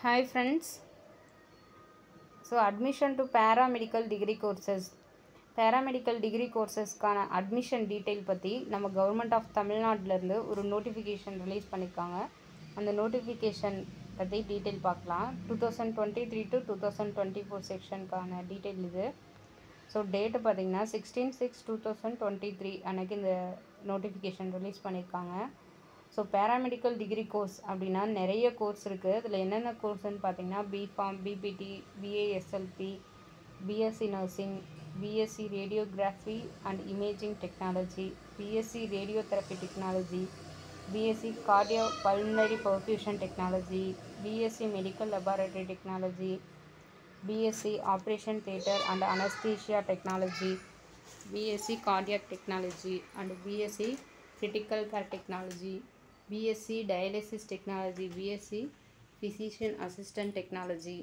Hi friends. So admission to paramedical degree courses paramedical degree கோர்சஸ்க்கான admission detail பற்றி நம்ம government of தமிழ்நாட்டிலேருந்து ஒரு நோட்டிஃபிகேஷன் ரிலீஸ் பண்ணியிருக்காங்க அந்த நோட்டிஃபிகேஷன் பற்றி டீட்டெயில் பார்க்கலாம் two thousand twenty three to two thousand twenty four செக்ஷனுக்கான டீட்டெயில் இது ஸோ டேட்டு பார்த்தீங்கன்னா sixteen six two thousand twenty three அன்னைக்கு இந்த நோட்டிஃபிகேஷன் ரிலீஸ் பண்ணியிருக்காங்க ஸோ பேராமெடிக்கல் டிகிரி கோர்ஸ் அப்படின்னா நிறைய கோர்ஸ் இருக்குது அதில் என்னென்ன கோர்ஸ்னு பார்த்தீங்கன்னா B Pharm BPT BASLP BSc nursing BSc radiography and imaging technology BSc radiotherapy technology BSc cardiopulmonary perfusion technology BSc medical laboratory technology BSc operation theatre and anaesthesia technology BSc cardiac technology and BSc critical care technology BSc dialysis technology BSc physician assistant technology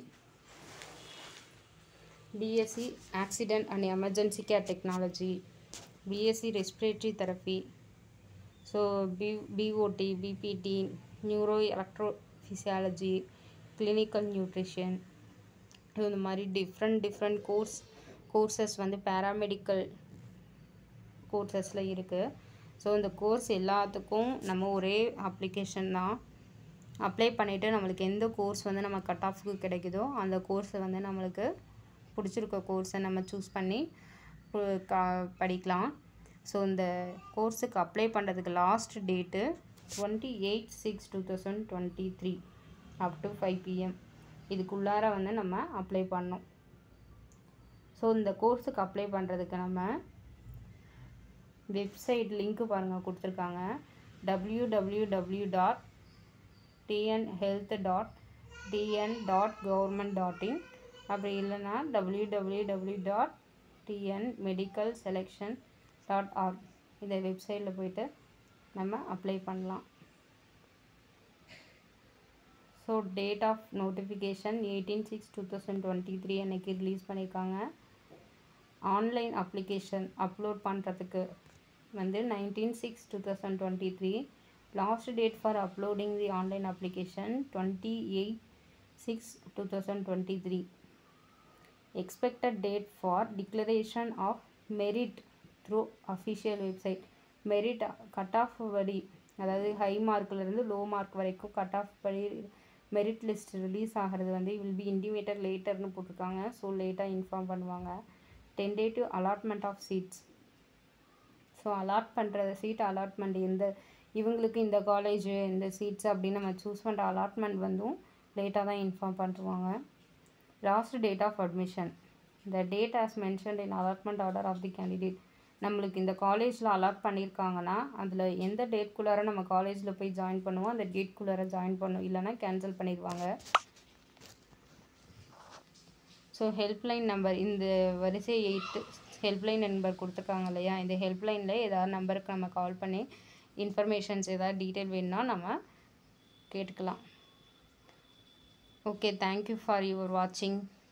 BSc accident and emergency care technology BSc respiratory therapy so B BOT BPT neuro electro physiology clinical nutrition இந்த மாதிரி different different course courses வந்து paramedical கோர்சஸில் இருக்குது so இந்த course எல்லாத்துக்கும் நம்ம ஒரே application தான் அப்ளை பண்ணிவிட்டு நம்மளுக்கு எந்த கோர்ஸ் வந்து நம்ம கட் ஆஃப்க்கு கிடைக்குதோ அந்த கோர்ஸை வந்து நம்மளுக்கு பிடிச்சிருக்க கோர்ஸை நம்ம சூஸ் பண்ணி பு- கா- படிக்கலாம் ஸோ இந்த கோர்ஸுக்கு அப்ளை பண்ணுறதுக்கு last date twenty eight six two thousand twenty three up to five PM இதுக்குள்ளார வந்து நம்ம அப்ளை பண்ணோம் ஸோ இந்த கோர்ஸுக்கு அப்ளை பண்ணுறதுக்கு நம்ம வெப்சைட் லிங்க்கு பாருங்கள் கொடுத்துருக்காங்க W W W dot TN health dot TN dot government dot in அப்படி இல்லைன்னா W W W dot TN medical selection dot org இந்த வெப்சைட்டில் போயிட்டு நம்ம அப்ளை பண்ணலாம் so date of notification eighteen six two thousand twenty three அன்னைக்கு release பண்ணியிருக்காங்க online application upload பண்ணுறதுக்கு வந்து nineteen six two thousand twenty three last date for uploading the online application twenty eight six two thousand twenty three expected date for declaration of merit through official website merit cut off படி அதாவது high மார்க்லேருந்து low mark வரைக்கும் cut off படி merit list release ஆகிறது வந்து will be intimated லேட்டர்னு போட்டிருக்காங்க so லேட்டாக inform பண்ணுவாங்க tentative allotment of seats so allot பண்ணுற சீட் அலாட்மெண்ட் எந்த இவங்களுக்கு இந்த காலேஜ் இந்த சீட்ஸ் அப்படின்னு நம்ம சூஸ் பண்ணுற அலாட்மெண்ட் வந்தும் லேட்டாக தான் இன்ஃபார்ம் பண்ணுவாங்க last date of admission the date as mentioned in allotment order of the candidate நம்மளுக்கு இந்த காலேஜில் அலாட் பண்ணியிருக்காங்கன்னா அதில் எந்த டேட்குள்ளார நம்ம காலேஜில் போய் ஜாயின் பண்ணுவோம் அந்த டேட்குள்ளார ஜாயின் பண்ணும் இல்லைன்னா கேன்சல் பண்ணிடுவாங்க ஸோ ஹெல்ப்லைன் நம்பர் இந்த வரிசை எயித்து ஹெல்ப்லைன் நம்பர் கொடுத்துருக்காங்க இல்லையா இந்த ஹெல்ப்லைனில் ஏதாவது நம்பருக்கு நம்ம கால் பண்ணி இன்ஃபர்மேஷன்ஸ் ஏதாவது டீட்டெயில் வேணும்னா நம்ம கேட்டுக்கலாம் ஓகே தேங்க்யூ ஃபார் யுவர் வாட்சிங்